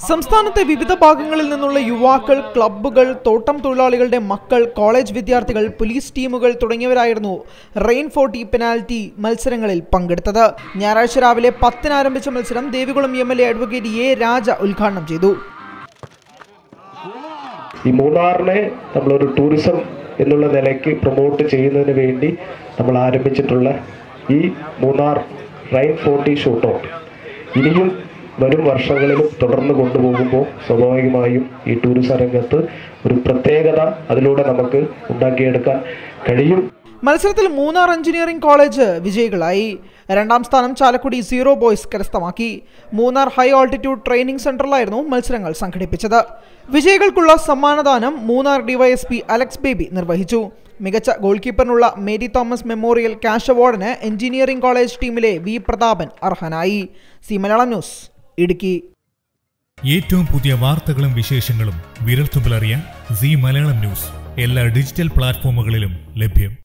സംസ്ഥാനത്തെ വിവിധ ഭാഗങ്ങളിൽ നിന്നുള്ള യുവാക്കൾ ക്ലബ്ബുകൾ തോട്ടം തൊഴിലാളികളുടെ മക്കൾ കോളേജ് വിദ്യാർത്ഥികൾ പോലീസ് ടീമുകൾ തുടങ്ങിയവരായിരുന്നു റെയിൻ ഫോർട്ടി പെനാൽറ്റി മത്സരങ്ങളിൽ പങ്കെടുത്തത് ഞായറാഴ്ച രാവിലെ പത്തിന് ആരംഭിച്ച മത്സരം Devikulam M L A advocate A Raja ഉദ്ഘാടനം ചെയ്തു ഈ മൂന്നാറിനെ നമ്മളൊരു ടൂറിസം എന്നുള്ള നിലയ്ക്ക് പ്രൊമോട്ട് ചെയ്യുന്നതിന് വേണ്ടി നമ്മൾ ആരംഭിച്ചിട്ടുള്ള ഈ Munnar rain forty shootout ഇനിയും വരും വർഷങ്ങളിലും തുടർന്ന് കൊണ്ടുപോകുമ്പോൾ സ്വാഭാവികമായും ഈ ടൂറിസം രംഗത്ത് ഒരു പ്രത്യേകത അതിലൂടെ നമുക്ക് ഉണ്ടാക്കിയെടുക്കാൻ കഴിയും മത്സരത്തിൽ മൂന്നാർ എഞ്ചിനീയറിംഗ് കോളേജ് വിജയികളായി രണ്ടാം സ്ഥാനം ചാലക്കുടി സീറോ ബോയ്സ് കരസ്ഥമാക്കി മൂന്നാർ ഹൈ ഓൾട്ടിറ്റ്യൂഡ് ട്രെയിനിംഗ് സെന്ററിലായിരുന്നു മത്സരങ്ങൾ സംഘടിപ്പിച്ചത് വിജയികൾക്കുള്ള സമ്മാനദാനം മൂന്നാർ ഡിവൈഎസ്പി അലക്സ് ബേബി നിർവഹിച്ചു മികച്ച ഗോൾ കീപ്പറിനുള്ള മേരി തോമസ് മെമ്മോറിയൽ ക്യാഷ് അവാർഡിന് എഞ്ചിനീയറിംഗ് കോളേജ് ടീമിലെ വി പ്രതാപൻ അർഹനായി സി മലയാളം ന്യൂസ് ഇടുക്കി ഏറ്റവും പുതിയ വാർത്തകളും വിശേഷങ്ങളും വിരൽത്തുമ്പിലറിയാൻ സി മലയാളം ന്യൂസ് എല്ലാ ഡിജിറ്റൽ പ്ലാറ്റ്ഫോമുകളിലും ലഭ്യം